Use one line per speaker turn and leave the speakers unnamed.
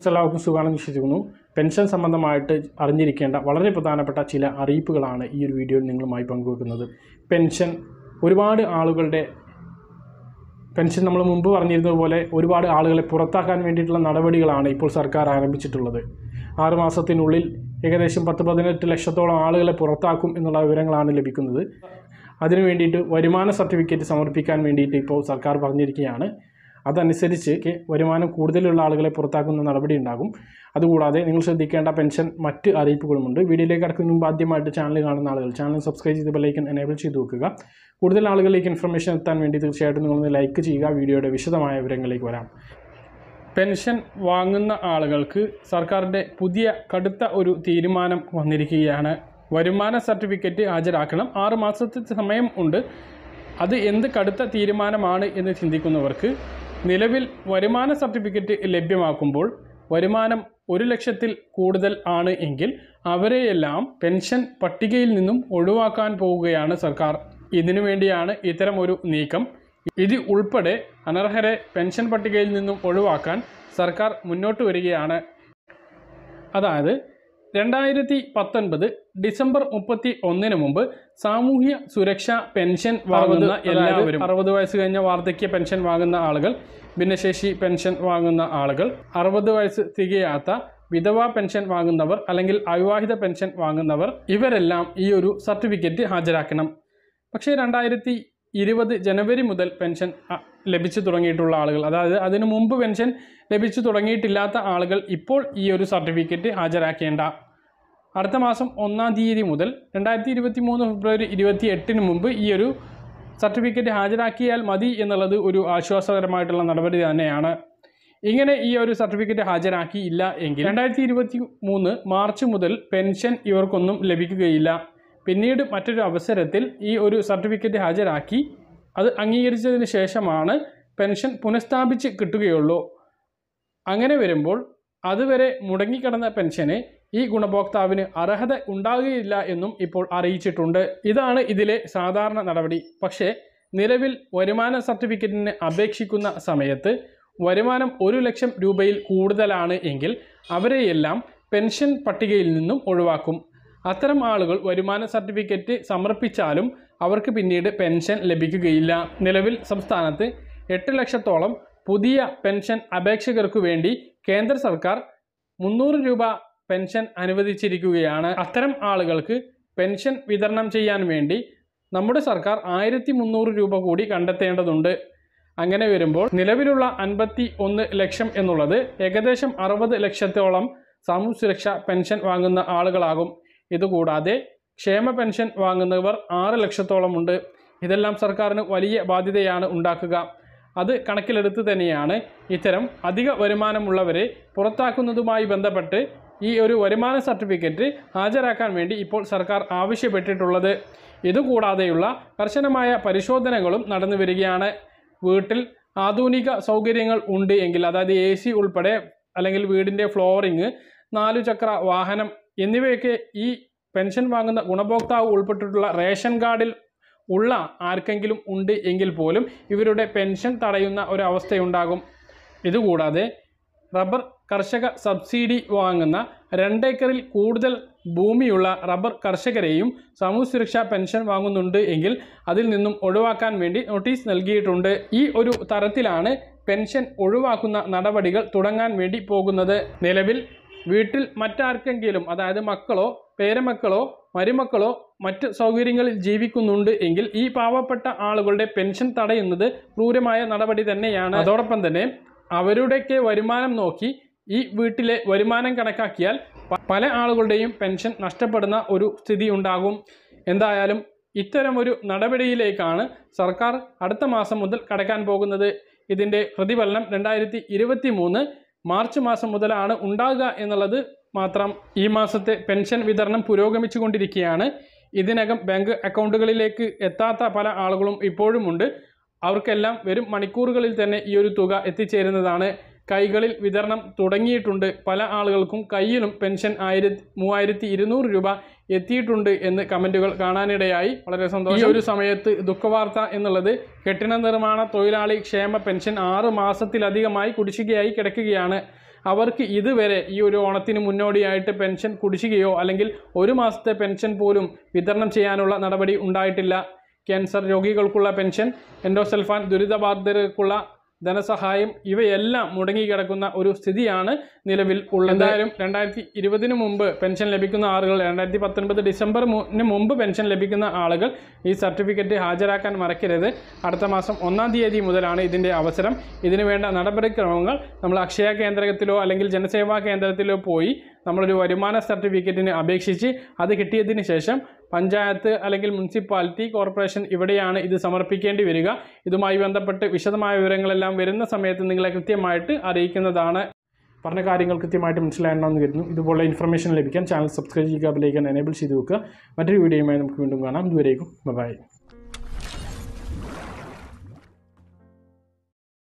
എല്ലാവർക്കും സുഖമാണെന്ന് വിശ്വസിക്കുന്നു പെൻഷൻ സംബന്ധമായിട്ട് അറിഞ്ഞിരിക്കേണ്ട വളരെ പ്രധാനപ്പെട്ട ചില അറിയിപ്പുകളാണ് ഈ ഒരു വീഡിയോയിൽ നിങ്ങളുമായി പങ്കുവെക്കുന്നത് പെൻഷൻ ഒരുപാട് ആളുകളുടെ പെൻഷൻ നമ്മൾ മുമ്പ് പറഞ്ഞിരുന്നത് പോലെ ഒരുപാട് ആളുകളെ പുറത്താക്കാൻ വേണ്ടിയിട്ടുള്ള നടപടികളാണ് ഇപ്പോൾ സർക്കാർ ആരംഭിച്ചിട്ടുള്ളത് ആറ് മാസത്തിനുള്ളിൽ ഏകദേശം പത്ത് പതിനെട്ട് ലക്ഷത്തോളം ആളുകളെ പുറത്താക്കും എന്നുള്ള വിവരങ്ങളാണ് ലഭിക്കുന്നത് അതിനു വേണ്ടിയിട്ട് വരുമാന സർട്ടിഫിക്കറ്റ് സമർപ്പിക്കാൻ വേണ്ടിയിട്ട് ഇപ്പോൾ സർക്കാർ പറഞ്ഞിരിക്കുകയാണ് അതനുസരിച്ച് കെ- വരുമാനം കൂടുതലുള്ള ആളുകളെ പുറത്താക്കുന്ന നടപടി ഉണ്ടാകും അതുകൂടാതെ നിങ്ങൾ ശ്രദ്ധിക്കേണ്ട പെൻഷൻ മറ്റ് അറിയിപ്പുകളുമുണ്ട് വീഡിയോയിലേക്ക് കടക്കുന്ന മുമ്പ് ആദ്യമായിട്ട് ചാനൽ കാണുന്ന ആളുകൾ ചാനൽ സബ്സ്ക്രൈബ് ചെയ്ത് ബെല്ലൈക്കൻ എനേബിൾ ചെയ്ത് വെക്കുക കൂടുതൽ ആളുകളിലേക്ക് ഇൻഫർമേഷൻ എത്താൻ വേണ്ടി തീർച്ചയായിട്ടും നിങ്ങളൊന്ന് ലൈക്ക് ചെയ്യുക വീഡിയോയുടെ വിശദമായ വിവരങ്ങളിലേക്ക് വരാം പെൻഷൻ വാങ്ങുന്ന ആളുകൾക്ക് സർക്കാരിൻ്റെ പുതിയ കടുത്ത ഒരു തീരുമാനം വന്നിരിക്കുകയാണ് വരുമാന സർട്ടിഫിക്കറ്റ് ഹാജരാക്കണം ആറ് മാസത്തെ സമയം ഉണ്ട് അത് എന്ത് കടുത്ത തീരുമാനമാണ് എന്ന് ചിന്തിക്കുന്നവർക്ക് നിലവിൽ വരുമാന സർട്ടിഫിക്കറ്റ് ലഭ്യമാക്കുമ്പോൾ വരുമാനം ഒരു ലക്ഷത്തിൽ കൂടുതൽ ആണ് എങ്കിൽ അവരെയെല്ലാം പെൻഷൻ പട്ടികയിൽ നിന്നും ഒഴിവാക്കാൻ പോവുകയാണ് സർക്കാർ ഇതിനു വേണ്ടിയാണ് ഇത്തരം ഒരു നീക്കം ഇത് ഉൾപ്പെടെ അനർഹരെ പെൻഷൻ പട്ടികയിൽ നിന്നും ഒഴിവാക്കാൻ സർക്കാർ മുന്നോട്ട് വരികയാണ് അതായത് രണ്ടായിരത്തി പത്തൊൻപത് ഡിസംബർ മുപ്പത്തി ഒന്നിന് മുമ്പ് സാമൂഹ്യ സുരക്ഷാ പെൻഷൻ വാങ്ങുന്ന എല്ലാവരും അറുപത് വയസ്സ് കഴിഞ്ഞ വാർദ്ധക്യ പെൻഷൻ വാങ്ങുന്ന ആളുകൾ ഭിന്നശേഷി പെൻഷൻ വാങ്ങുന്ന ആളുകൾ അറുപത് വയസ്സ് തികയാത്ത വിധവാ പെൻഷൻ വാങ്ങുന്നവർ അല്ലെങ്കിൽ അവിവാഹിത പെൻഷൻ വാങ്ങുന്നവർ ഇവരെല്ലാം ഈ ഒരു സർട്ടിഫിക്കറ്റ് ഹാജരാക്കണം പക്ഷേ രണ്ടായിരത്തി ഇരുപത് ജനുവരി മുതൽ പെൻഷൻ അ, ലഭിച്ചു തുടങ്ങിയിട്ടുള്ള ആളുകൾ അതായത് അതിനു മുമ്പ് പെൻഷൻ ലഭിച്ചു തുടങ്ങിയിട്ടില്ലാത്ത ആളുകൾ ഇപ്പോൾ ഈ ഒരു സർട്ടിഫിക്കറ്റ് ഹാജരാക്കേണ്ട അടുത്ത മാസം ഒന്നാം തീയതി മുതൽ രണ്ടായിരത്തി ഇരുപത്തി മൂന്ന് ഫെബ്രുവരി ഇരുപത്തി എട്ടിന് മുമ്പ് ഈ ഒരു സർട്ടിഫിക്കറ്റ് ഹാജരാക്കിയാൽ മതി എന്നുള്ളത് ഒരു ആശ്വാസകരമായിട്ടുള്ള നടപടി തന്നെയാണ് ഇങ്ങനെ ഈ ഒരു സർട്ടിഫിക്കറ്റ് ഹാജരാക്കിയില്ല എങ്കിൽ രണ്ടായിരത്തി ഇരുപത്തി മൂന്ന് മാർച്ച് മുതൽ പെൻഷൻ ഇവർക്കൊന്നും ലഭിക്കുകയില്ല പിന്നീട് മറ്റൊരു അവസരത്തിൽ ഈ ഒരു സർട്ടിഫിക്കറ്റ് ഹാജരാക്കി അത് അംഗീകരിച്ചതിന് ശേഷമാണ് പെൻഷൻ പുനഃസ്ഥാപിച്ച് കിട്ടുകയുള്ളൂ അങ്ങനെ വരുമ്പോൾ അതുവരെ മുടങ്ങിക്കിടന്ന പെൻഷന് ഈ ഗുണഭോക്താവിന് അർഹത ഉണ്ടാകുകയില്ല എന്നും ഇപ്പോൾ അറിയിച്ചിട്ടുണ്ട് ഇതാണ് ഇതിലെ സാധാരണ നടപടി പക്ഷേ നിലവിൽ വരുമാന സർട്ടിഫിക്കറ്റിന് അപേക്ഷിക്കുന്ന സമയത്ത് വരുമാനം ഒരു ലക്ഷം രൂപയിൽ കൂടുതലാണ് എങ്കിൽ അവരെയെല്ലാം പെൻഷൻ പട്ടികയിൽ നിന്നും ഒഴിവാക്കും അത്തരം ആളുകൾ വരുമാന സർട്ടിഫിക്കറ്റ് സമർപ്പിച്ചാലും അവർക്ക് പിന്നീട് പെൻഷൻ ലഭിക്കുകയില്ല നിലവിൽ സംസ്ഥാനത്ത് എട്ട് ലക്ഷത്തോളം പുതിയ പെൻഷൻ അപേക്ഷകർക്ക് വേണ്ടി കേന്ദ്ര സർക്കാർ മുന്നൂറ് രൂപ പെൻഷൻ അനുവദിച്ചിരിക്കുകയാണ് അത്തരം ആളുകൾക്ക് പെൻഷൻ വിതരണം ചെയ്യാൻ വേണ്ടി നമ്മുടെ സർക്കാർ ആയിരത്തി മുന്നൂറ് രൂപ കൂടി കണ്ടെത്തേണ്ടതുണ്ട് അങ്ങനെ വരുമ്പോൾ നിലവിലുള്ള അൻപത്തി ഒന്ന് ലക്ഷം എന്നുള്ളത് ഏകദേശം അറുപത് ലക്ഷത്തോളം സാമൂഹ്യ സുരക്ഷ പെൻഷൻ വാങ്ങുന്ന ആളുകളാകും ഇതുകൂടാതെ ക്ഷേമ പെൻഷൻ വാങ്ങുന്നവർ ആറ് ലക്ഷത്തോളമുണ്ട് ഇതെല്ലാം സർക്കാരിന് വലിയ ബാധ്യതയാണ് ഉണ്ടാക്കുക അത് കണക്കിലെടുത്ത് തന്നെയാണ് ഇത്തരം അധിക വരുമാനമുള്ളവരെ പുറത്താക്കുന്നതുമായി ബന്ധപ്പെട്ട് ഈ ഒരു വരുമാന സർട്ടിഫിക്കറ്റ് ഹാജരാക്കാൻ വേണ്ടി ഇപ്പോൾ സർക്കാർ ആവശ്യപ്പെട്ടിട്ടുള്ളത് ഇതുകൂടാതെയുള്ള കർശനമായ പരിശോധനകളും നടന്നു വരികയാണ് വീട്ടിൽ ആധുനിക സൗകര്യങ്ങൾ ഉണ്ട് എങ്കിൽ അതായത് എ സി ഉൾപ്പെടെ അല്ലെങ്കിൽ വീടിൻ്റെ ഫ്ലോറിങ് നാലു ചക്ര വാഹനം എന്നിവയൊക്കെ ഈ പെൻഷൻ വാങ്ങുന്ന ഗുണഭോക്താവ് ഉൾപ്പെട്ടിട്ടുള്ള റേഷൻ കാർഡിൽ ഉള്ള ആർക്കെങ്കിലും ഉണ്ട് എങ്കിൽ പോലും ഇവരുടെ പെൻഷൻ തടയുന്ന ഒരവസ്ഥയുണ്ടാകും ഇതുകൂടാതെ റബ്ബർ കർഷക സബ്സിഡി വാങ്ങുന്ന രണ്ടേക്കറിൽ കൂടുതൽ ഭൂമിയുള്ള റബ്ബർ കർഷകരെയും സാമൂഹ്യ സുരക്ഷാ പെൻഷൻ വാങ്ങുന്നുണ്ട് എങ്കിൽ അതിൽ നിന്നും ഒഴിവാക്കാൻ വേണ്ടി നോട്ടീസ് നൽകിയിട്ടുണ്ട് ഈ ഒരു തരത്തിലാണ് പെൻഷൻ ഒഴിവാക്കുന്ന നടപടികൾ തുടങ്ങാൻ വേണ്ടി പോകുന്നത് നിലവിൽ വീട്ടിൽ മറ്റാർക്കെങ്കിലും അതായത് മക്കളോ പേരമക്കളോ മരുമക്കളോ മറ്റ് സൗകര്യങ്ങളിൽ ജീവിക്കുന്നുണ്ട് എങ്കിൽ ഈ പാവപ്പെട്ട ആളുകളുടെ പെൻഷൻ തടയുന്നത് ക്രൂരമായ നടപടി തന്നെയാണ് അതോടൊപ്പം തന്നെ അവരുടെയൊക്കെ വരുമാനം നോക്കി ഈ വീട്ടിലെ വരുമാനം കണക്കാക്കിയാൽ പ- പല ആളുകളുടെയും പെൻഷൻ നഷ്ടപ്പെടുന്ന ഒരു സ്ഥിതി ഉണ്ടാകും എന്തായാലും ഇത്തരമൊരു നടപടിയിലേക്കാണ് സർക്കാർ അടുത്ത മാസം മുതൽ കടക്കാൻ പോകുന്നത് ഇതിൻ്റെ പ്രതിഫലനം രണ്ടായിരത്തി ഇരുപത്തി മൂന്ന് മാർച്ച് മാസം മുതലാണ് ഉണ്ടാകുക എന്നുള്ളത് മാത്രം ഈ മാസത്തെ പെൻഷൻ വിതരണം പുരോഗമിച്ചു കൊണ്ടിരിക്കുകയാണ് ഇതിനകം ബാങ്ക് അക്കൗണ്ടുകളിലേക്ക് എത്താത്ത പല ആളുകളും ഇപ്പോഴുമുണ്ട് അവർക്കെല്ലാം വരും മണിക്കൂറുകളിൽ തന്നെ ഈ ഒരു തുക എത്തിച്ചേരുന്നതാണ് കൈകളിൽ വിതരണം തുടങ്ങിയിട്ടുണ്ട് പല ആളുകൾക്കും കയ്യിലും പെൻഷൻ ആയിരത്തി മൂവായിരത്തി ഇരുന്നൂറ് രൂപ എത്തിയിട്ടുണ്ട് എന്ന് കമൻറ്റുകൾ കാണാനിടയായി വളരെ സന്തോഷം ഈ ഒരു സമയത്ത് ദുഃഖവാർത്ത എന്നുള്ളത് കെട്ടിട നിർമ്മാണ തൊഴിലാളി ക്ഷേമ പെൻഷൻ ആറ് മാസത്തിലധികമായി കുടിശ്ശികയായി കിടക്കുകയാണ് അവർക്ക് ഇതുവരെ ഈ ഒരു ഓണത്തിന് മുന്നോടിയായിട്ട് പെൻഷൻ കുടിശ്ശികയോ അല്ലെങ്കിൽ ഒരു മാസത്തെ പെൻഷൻ പോലും വിതരണം ചെയ്യാനുള്ള നടപടി ഉണ്ടായിട്ടില്ല ക്യാൻസർ രോഗികൾക്കുള്ള പെൻഷൻ എൻഡോസൽഫാൻ ദുരിതബാധിതർക്കുള്ള ധനസഹായം ഇവയെല്ലാം മുടങ്ങിക്കിടക്കുന്ന ഒരു സ്ഥിതിയാണ് നിലവിൽ ഉള്ളത് എന്തായാലും രണ്ടായിരത്തി ഇരുപതിന് മുമ്പ് പെൻഷൻ ലഭിക്കുന്ന ആളുകൾ രണ്ടായിരത്തി പത്തൊൻപത് ഡിസംബർ മുന്ന് മുമ്പ് പെൻഷൻ ലഭിക്കുന്ന ആളുകൾ ഈ സർട്ടിഫിക്കറ്റ് ഹാജരാക്കാൻ മറക്കരുത് അടുത്ത മാസം ഒന്നാം തീയതി മുതലാണ് ഇതിൻ്റെ അവസരം ഇതിനു വേണ്ട നടപടിക്രമങ്ങൾ നമ്മൾ അക്ഷയ കേന്ദ്രത്തിലോ അല്ലെങ്കിൽ ജനസേവാ കേന്ദ്രത്തിലോ പോയി നമ്മളൊരു വരുമാന സർട്ടിഫിക്കറ്റിന് അപേക്ഷിച്ച് അത് കിട്ടിയതിന് ശേഷം പഞ്ചായത്ത് അല്ലെങ്കിൽ മുനിസിപ്പാലിറ്റി കോർപ്പറേഷൻ ഇവിടെയാണ് ഇത് സമർപ്പിക്കേണ്ടി വരിക ഇതുമായി ബന്ധപ്പെട്ട് വിശദമായ വിവരങ്ങളെല്ലാം വരുന്ന സമയത്ത് നിങ്ങളെ കൃത്യമായിട്ട് അറിയിക്കുന്നതാണ് പറഞ്ഞ കാര്യങ്ങൾ കൃത്യമായിട്ട് മനസ്സിലാകണമെന്ന് കരുതുന്നു ഇതുപോലെ ഇൻഫർമേഷൻ ലഭിക്കാൻ ചാനൽ സബ്സ്ക്രൈബ് ചെയ്യുക ബെലൈക്കൻ എനേബിൾ ചെയ്ത് വെക്കുക മറ്റൊരു വീഡിയോയുമായി നമുക്ക് വീണ്ടും കാണാം ഇതുവരേക്കും ബൈ